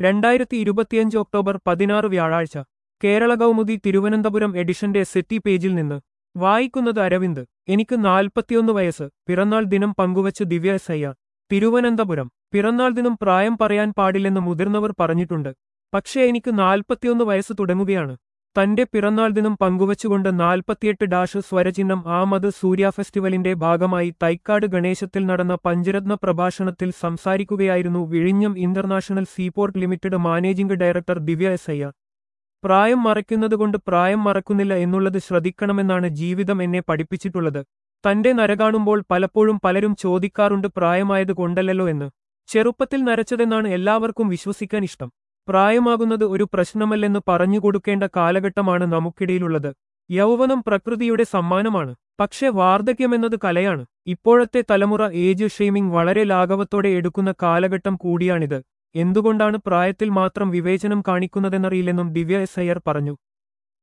രണ്ടായിരത്തി ഇരുപത്തിയഞ്ച് ഒക്ടോബർ പതിനാറ് വ്യാഴാഴ്ച കേരള കൗമുദി തിരുവനന്തപുരം എഡിഷന്റെ സെറ്റി പേജിൽ നിന്ന് വായിക്കുന്നത് അരവിന്ദ് എനിക്ക് നാൽപ്പത്തിയൊന്ന് വയസ്സ് പിറന്നാൾ ദിനം പങ്കുവച്ച് ദിവ്യ എസ് അയ്യർ തിരുവനന്തപുരം പിറന്നാൾ ദിനം പ്രായം പറയാൻ പാടില്ലെന്ന് മുതിർന്നവർ പറഞ്ഞിട്ടുണ്ട് പക്ഷേ എനിക്ക് നാൽപ്പത്തിയൊന്ന് വയസ്സ് തുടങ്ങുകയാണ് തന്റെ പിറന്നാൾ ദിനം പങ്കുവച്ചുകൊണ്ട് നാൽപ്പത്തിയെട്ട് ഡാഷ് സ്വരചിഹ്നം ആമത് സൂര്യ ഫെസ്റ്റിവലിന്റെ ഭാഗമായി തൈക്കാട് ഗണേശത്തിൽ നടന്ന പഞ്ചരത്ന പ്രഭാഷണത്തിൽ സംസാരിക്കുകയായിരുന്നു വിഴിഞ്ഞം international seaport limited managing director Divya S Iyer പ്രായം മറയ്ക്കുന്നതുകൊണ്ട് പ്രായം മറക്കുന്നില്ല എന്നുള്ളത് ശ്രദ്ധിക്കണമെന്നാണ് ജീവിതം എന്നെ പഠിപ്പിച്ചിട്ടുള്ളത് തന്റെ നര കാണുമ്പോൾ പലപ്പോഴും പലരും ചോദിക്കാറുണ്ട് പ്രായമായത് കൊണ്ടല്ലല്ലോ എന്ന് ചെറുപ്പത്തിൽ നരച്ചതെന്നാണ് എല്ലാവർക്കും വിശ്വസിക്കാൻ ഇഷ്ടം പ്രായമാകുന്നത് ഒരു പ്രശ്നമല്ലെന്ന് പറഞ്ഞുകൊടുക്കേണ്ട കാലഘട്ടമാണ് നമുക്കിടയിലുള്ളത് യൗവനം പ്രകൃതിയുടെ സമ്മാനമാണ് പക്ഷെ വാർദ്ധക്യമെന്നത് കലയാണ് ഇപ്പോഴത്തെ തലമുറ ഏജ് ഷെയ്മിംഗ് വളരെ ലാഘവത്തോടെ എടുക്കുന്ന കാലഘട്ടം കൂടിയാണിത് എന്തുകൊണ്ടാണ് പ്രായത്തിൽ മാത്രം വിവേചനം കാണിക്കുന്നതെന്നറിയില്ലെന്നും ദിവ്യ എസ് അയ്യർ പറഞ്ഞു